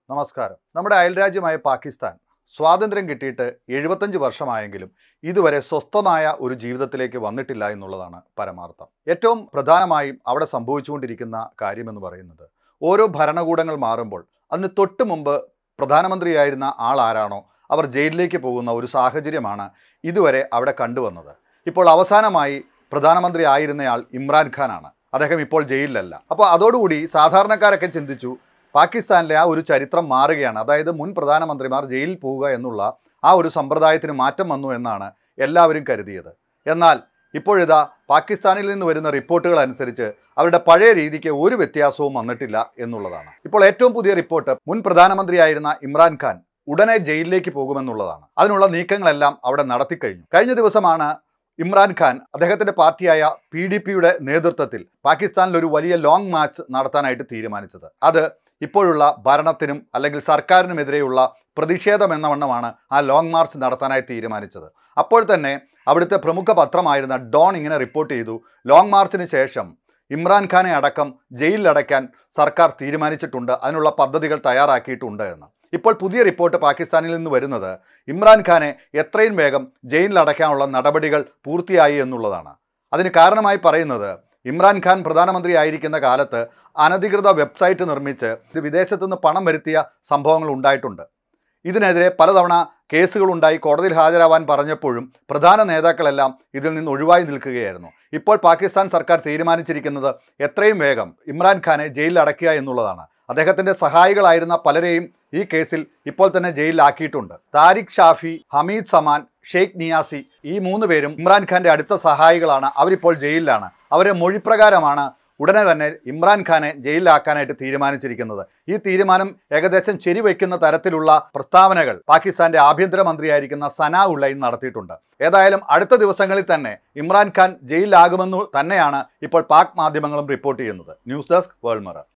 നമസ്കാരം നമ്മുടെ അയൽരാജ്യമായ പാകിസ്ഥാൻ സ്വാതന്ത്ര്യം കിട്ടിയിട്ട് എഴുപത്തഞ്ച് വർഷമായെങ്കിലും ഇതുവരെ സ്വസ്ഥമായ ഒരു ജീവിതത്തിലേക്ക് വന്നിട്ടില്ല എന്നുള്ളതാണ് പരമാർത്ഥം ഏറ്റവും പ്രധാനമായും അവിടെ സംഭവിച്ചുകൊണ്ടിരിക്കുന്ന കാര്യമെന്ന് പറയുന്നത് ഓരോ ഭരണകൂടങ്ങൾ മാറുമ്പോൾ അതിന് തൊട്ട് മുമ്പ് പ്രധാനമന്ത്രിയായിരുന്ന ആൾ ആരാണോ അവർ ജയിലിലേക്ക് പോകുന്ന ഒരു സാഹചര്യമാണ് ഇതുവരെ അവിടെ കണ്ടുവന്നത് ഇപ്പോൾ അവസാനമായി പ്രധാനമന്ത്രി ആയിരുന്നയാൾ ഇമ്രാൻഖാനാണ് അദ്ദേഹം ഇപ്പോൾ ജയിലിലല്ല അപ്പോൾ അതോടുകൂടി സാധാരണക്കാരൊക്കെ ചിന്തിച്ചു പാകിസ്ഥാനിലെ ആ ഒരു ചരിത്രം മാറുകയാണ് അതായത് മുൻ പ്രധാനമന്ത്രിമാർ ജയിലിൽ പോവുക എന്നുള്ള ആ ഒരു സമ്പ്രദായത്തിന് മാറ്റം വന്നു എന്നാണ് എല്ലാവരും കരുതിയത് എന്നാൽ ഇപ്പോഴിതാ പാകിസ്ഥാനിൽ നിന്ന് വരുന്ന റിപ്പോർട്ടുകൾ അനുസരിച്ച് അവരുടെ പഴയ രീതിക്ക് ഒരു വ്യത്യാസവും വന്നിട്ടില്ല എന്നുള്ളതാണ് ഇപ്പോൾ ഏറ്റവും പുതിയ റിപ്പോർട്ട് മുൻ പ്രധാനമന്ത്രിയായിരുന്ന ഇമ്രാൻഖാൻ ഉടനെ ജയിലിലേക്ക് പോകുമെന്നുള്ളതാണ് അതിനുള്ള നീക്കങ്ങളെല്ലാം അവിടെ നടത്തിക്കഴിഞ്ഞു കഴിഞ്ഞ ദിവസമാണ് ഇമ്രാൻഖാൻ അദ്ദേഹത്തിന്റെ പാർട്ടിയായ പി ഡി പിയുടെ നേതൃത്വത്തിൽ പാകിസ്ഥാനിൽ ഒരു വലിയ ലോങ് മാർച്ച് നടത്താനായിട്ട് തീരുമാനിച്ചത് അത് ഇപ്പോഴുള്ള ഭരണത്തിനും അല്ലെങ്കിൽ സർക്കാരിനുമെതിരെയുള്ള പ്രതിഷേധം എന്ന വണ്ണമാണ് ആ ലോങ് മാർച്ച് നടത്താനായി തീരുമാനിച്ചത് അപ്പോൾ തന്നെ അവിടുത്തെ പ്രമുഖ പത്രമായിരുന്ന ഡോൺ ഇങ്ങനെ റിപ്പോർട്ട് ചെയ്തു ലോങ് മാർച്ചിന് ശേഷം ഇമ്രാൻഖാനെ അടക്കം ജയിലിലടയ്ക്കാൻ സർക്കാർ തീരുമാനിച്ചിട്ടുണ്ട് അതിനുള്ള പദ്ധതികൾ തയ്യാറാക്കിയിട്ടുണ്ട് എന്ന് ഇപ്പോൾ പുതിയ റിപ്പോർട്ട് പാകിസ്ഥാനിൽ നിന്ന് വരുന്നത് ഇമ്രാൻഖാനെ എത്രയും വേഗം ജയിലിലടയ്ക്കാനുള്ള നടപടികൾ പൂർത്തിയായി എന്നുള്ളതാണ് അതിന് കാരണമായി പറയുന്നത് ഇമ്രാൻഖാൻ പ്രധാനമന്ത്രി ആയിരിക്കുന്ന കാലത്ത് അനധികൃത വെബ്സൈറ്റ് നിർമ്മിച്ച് ഇത് വിദേശത്തു നിന്ന് പണം വരുത്തിയ സംഭവങ്ങൾ ഉണ്ടായിട്ടുണ്ട് ഇതിനെതിരെ പലതവണ കേസുകളുണ്ടായി കോടതിയിൽ ഹാജരാവാൻ പറഞ്ഞപ്പോഴും പ്രധാന നേതാക്കളെല്ലാം ഇതിൽ നിന്ന് ഒഴിവായി നിൽക്കുകയായിരുന്നു ഇപ്പോൾ പാകിസ്ഥാൻ സർക്കാർ തീരുമാനിച്ചിരിക്കുന്നത് എത്രയും വേഗം ഇമ്രാൻഖാനെ ജയിലിൽ അടയ്ക്കുക എന്നുള്ളതാണ് അദ്ദേഹത്തിൻ്റെ സഹായികളായിരുന്ന പലരെയും ഈ കേസിൽ ഇപ്പോൾ തന്നെ ജയിലിലാക്കിയിട്ടുണ്ട് താരിഖ് ഷാഫി ഹമീദ് സമാൻ ഷെയ്ഖ് നിയാസി ഈ മൂന്ന് പേരും ഇമ്രാൻഖാന്റെ അടുത്ത സഹായികളാണ് അവരിപ്പോൾ ജയിലിലാണ് അവരുടെ മൊഴിപ്രകാരമാണ് ഉടനെ തന്നെ ഇമ്രാൻഖാനെ ജയിലിലാക്കാനായിട്ട് തീരുമാനിച്ചിരിക്കുന്നത് ഈ തീരുമാനം ഏകദേശം ശരിവെക്കുന്ന തരത്തിലുള്ള പ്രസ്താവനകൾ പാകിസ്ഥാന്റെ ആഭ്യന്തരമന്ത്രിയായിരിക്കുന്ന സനാ ഉള്ളയും നടത്തിയിട്ടുണ്ട് ഏതായാലും അടുത്ത ദിവസങ്ങളിൽ തന്നെ ഇമ്രാൻഖാൻ ജയിലിലാകുമെന്നു തന്നെയാണ് ഇപ്പോൾ പാക് മാധ്യമങ്ങളും റിപ്പോർട്ട് ചെയ്യുന്നത് ന്യൂസ് ഡെസ്ക് വേൾഡ് മിറർ